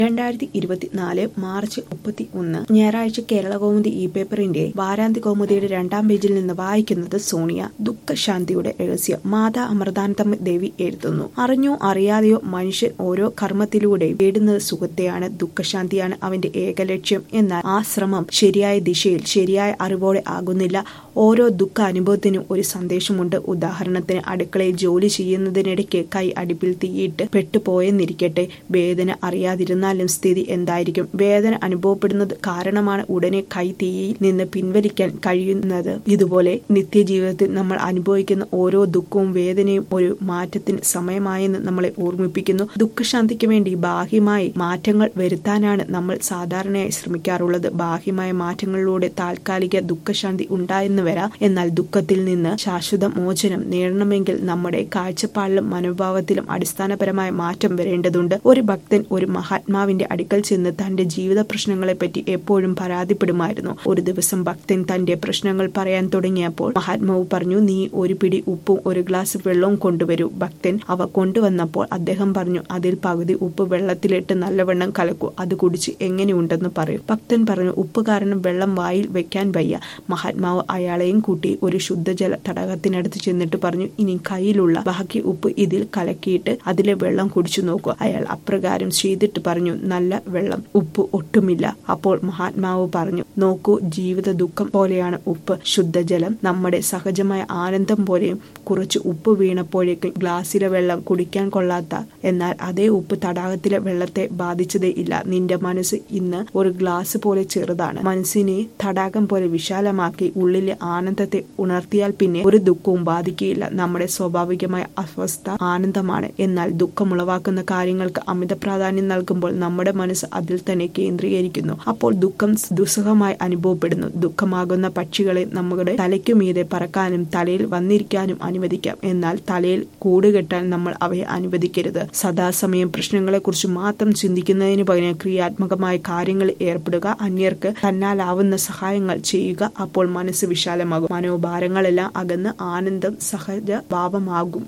രണ്ടായിരത്തി ഇരുപത്തിനാല് മാർച്ച് മുപ്പത്തി ഒന്ന് ഞായറാഴ്ച കേരള കൗമുദി ഇ പേപ്പറിന്റെ വാരാന്തി കൗമുദിയുടെ രണ്ടാം പേജിൽ നിന്ന് വായിക്കുന്നത് സോണിയ ദുഃഖശാന്തിയുടെ രഹസ്യം മാതാ അമൃതാനന്ദമ ദേവി എഴുതുന്നു അറിഞ്ഞോ അറിയാതെയോ മനുഷ്യൻ ഓരോ കർമ്മത്തിലൂടെ നേടുന്നത് സുഖത്തെയാണ് ദുഃഖശാന്തിയാണ് അവന്റെ ഏക ലക്ഷ്യം എന്നാൽ ആ ശ്രമം ശരിയായ ദിശയിൽ ശരിയായ അറിവോടെ ആകുന്നില്ല ഓരോ ദുഃഖ അനുഭവത്തിനും ഒരു സന്ദേശമുണ്ട് ഉദാഹരണത്തിന് അടുക്കളയിൽ ജോലി ചെയ്യുന്നതിനിടയ്ക്ക് കൈ അടുപ്പിൽ തീയിട്ട് പെട്ടുപോയെന്നിരിക്കട്ടെ വേദന അറിയാതിരുന്നാലും സ്ഥിതി എന്തായിരിക്കും വേദന അനുഭവപ്പെടുന്നത് കാരണമാണ് ഉടനെ കൈ തീയിൽ നിന്ന് പിൻവലിക്കാൻ കഴിയുന്നത് ഇതുപോലെ നിത്യജീവിതത്തിൽ നമ്മൾ അനുഭവിക്കുന്ന ഓരോ ദുഃഖവും വേദനയും ഒരു മാറ്റത്തിന് സമയമായെന്ന് നമ്മളെ ഓർമ്മിപ്പിക്കുന്നു ദുഃഖശാന്തിക്ക് വേണ്ടി ബാഹ്യമായി മാറ്റങ്ങൾ വരുത്താനാണ് നമ്മൾ സാധാരണയായി ശ്രമിക്കാറുള്ളത് ബാഹ്യമായ മാറ്റങ്ങളിലൂടെ താൽക്കാലിക ദുഃഖശാന്തി ഉണ്ടായെന്ന് വരാം എന്നാൽ ദുഃഖത്തിൽ നിന്ന് ശാശ്വത മോചനം നേടണമെങ്കിൽ നമ്മുടെ കാഴ്ചപ്പാടിലും മനോഭാവത്തിലും അടിസ്ഥാനപരമായ മാറ്റം വരേണ്ടതുണ്ട് ഒരു ഭക്തൻ ഒരു മഹാത്മാവിന്റെ അടുക്കൽ ചെന്ന് തന്റെ ജീവിത പ്രശ്നങ്ങളെപ്പറ്റി എപ്പോഴും പരാതിപ്പെടുമായിരുന്നു ഒരു ദിവസം ഭക്തൻ തന്റെ പ്രശ്നങ്ങൾ പറയാൻ തുടങ്ങിയപ്പോൾ മഹാത്മാവ് പറഞ്ഞു നീ ഒരു പിടി ഉപ്പും ഒരു ഗ്ലാസ് വെള്ളവും കൊണ്ടുവരൂ ഭക്തൻ അവ കൊണ്ടുവന്നപ്പോൾ അദ്ദേഹം പറഞ്ഞു അതിൽ പകുതി ഉപ്പ് വെള്ളത്തിലിട്ട് നല്ലവണ്ണം കലക്കൂ അത് കുടിച്ച് എങ്ങനെയുണ്ടെന്ന് പറയൂ ഭക്തൻ പറഞ്ഞു ഉപ്പ് കാരണം വെള്ളം വായിൽ വെക്കാൻ വയ്യ മഹാത്മാവ് അയാളെയും കൂട്ടി ഒരു ശുദ്ധജല തടാകത്തിനടുത്ത് ചെന്നിട്ട് പറഞ്ഞു ഇനി കയ്യിലുള്ള ബാക്കി ഉപ്പ് ഇതിൽ കലക്കിയിട്ട് അതിലെ വെള്ളം കുടിച്ചു നോക്കൂ അയാൾ അപ്രകാരം ചെയ്തിട്ട് പറഞ്ഞു നല്ല വെള്ളം ഉപ്പ് ഒട്ടുമില്ല അപ്പോൾ മഹാത്മാവ് പറഞ്ഞു നോക്കൂ ജീവിത ദുഃഖം പോലെയാണ് ഉപ്പ് ശുദ്ധജലം നമ്മുടെ സഹജമായ ആനന്ദം പോലെയും കുറച്ച് ഉപ്പ് വീണപ്പോഴേക്കും ഗ്ലാസ്സിലെ വെള്ളം കുടിക്കാൻ കൊള്ളാത്ത എന്നാൽ അതേ ഉപ്പ് തടാകത്തിലെ വെള്ളത്തെ ബാധിച്ചതേ ഇല്ല നിന്റെ മനസ്സ് ഇന്ന് ഒരു ഗ്ലാസ് പോലെ ചെറുതാണ് മനസ്സിനെ തടാകം പോലെ വിശാലമാക്കി ഉള്ളിലെ ആനന്ദത്തെ ഉണർത്തിയാൽ പിന്നെ ഒരു ദുഃഖവും ബാധിക്കുകയില്ല നമ്മുടെ സ്വാഭാവികമായ അവസ്ഥ ആനന്ദമാണ് എന്നാൽ ദുഃഖമുളവാക്കുന്ന കാര്യങ്ങൾക്ക് അമിത പ്രാധാന്യം നൽകുമ്പോൾ നമ്മുടെ മനസ്സ് അതിൽ തന്നെ കേന്ദ്രീകരിക്കുന്നു അപ്പോൾ ദുഃഖം ദുസ്സഹമായി അനുഭവപ്പെടുന്നു ദുഃഖമാകുന്ന പക്ഷികളെ നമ്മുടെ തലയ്ക്കുമീതെ പറക്കാനും തലയിൽ വന്നിരിക്കാനും അനുവദിക്കാം എന്നാൽ തലയിൽ കൂടുകെട്ടാൻ നമ്മൾ അവയെ അനുവദിക്കരുത് സദാസമയം പ്രശ്നങ്ങളെക്കുറിച്ച് മാത്രം ചിന്തിക്കുന്നതിന് പകരം ക്രിയാത്മകമായ കാര്യങ്ങളിൽ ഏർപ്പെടുക അന്യർക്ക് തന്നാലാവുന്ന സഹായങ്ങൾ ചെയ്യുക അപ്പോൾ മനസ്സ് വിശാലമാകും മനോഭാരങ്ങളെല്ലാം അകന്ന് ആനന്ദം സഹജ ഭാവമാകും